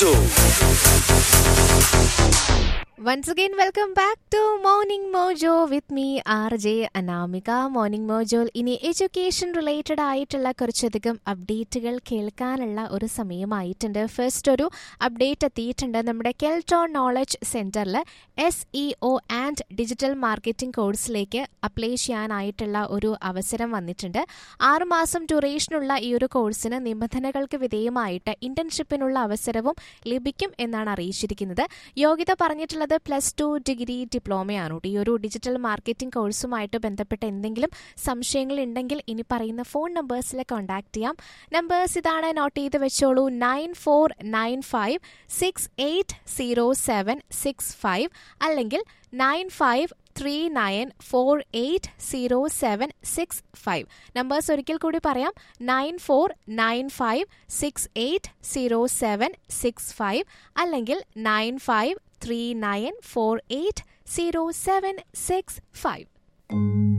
Mojo. Once again, welcome back to Morning Mojo with me, RJ Anamika morning മോജോയിൽ ഇനി education related ആയിട്ടുള്ള കുറച്ചധികം അപ്ഡേറ്റുകൾ കേൾക്കാനുള്ള ഒരു സമയമായിട്ടുണ്ട് ഫസ്റ്റ് ഒരു അപ്ഡേറ്റ് എത്തിയിട്ടുണ്ട് നമ്മുടെ കെൽട്രോൺ നോളജ് സെന്ററിൽ S E O and digital marketing കോഴ്സിലേക്ക് അപ്ലൈ ചെയ്യാനായിട്ടുള്ള ഒരു അവസരം വന്നിട്ടുണ്ട് ആറുമാസം ഡ്യൂറേഷനുള്ള ഈ ഒരു കോഴ്സിന് നിബന്ധനകൾക്ക് വിധേയമായിട്ട് ഇന്റേൺഷിപ്പിനുള്ള അവസരവും ലഭിക്കും എന്നാണ് അറിയിച്ചിരിക്കുന്നത് യോഗ്യത പറഞ്ഞിട്ടുള്ളത് പ്ലസ് ടു ഡിഗ്രി ഡിപ്ലോമയാണ് കേട്ടോ. ഈ ഒരു ഡിജിറ്റൽ മാർക്കറ്റിംഗ് കോഴ്സുമായിട്ട് ബന്ധപ്പെട്ട എന്തെങ്കിലും സംശയങ്ങൾ ഉണ്ടെങ്കിൽ ഇനി പറയുന്ന ഫോൺ നമ്പേഴ്സിൽ കോൺടാക്ട് ചെയ്യാം നമ്പേഴ്സ് ഇതാണ് നോട്ട് ചെയ്ത് വെച്ചോളൂ nine four nine five six eight zero seven six five അല്ലെങ്കിൽ nine five three nine four eight zero seven six five നമ്പേഴ്സ് ഒരിക്കൽ കൂടി പറയാം nine four nine five six eight zero seven six five അല്ലെങ്കിൽ nine five three nine four eight zero seven six five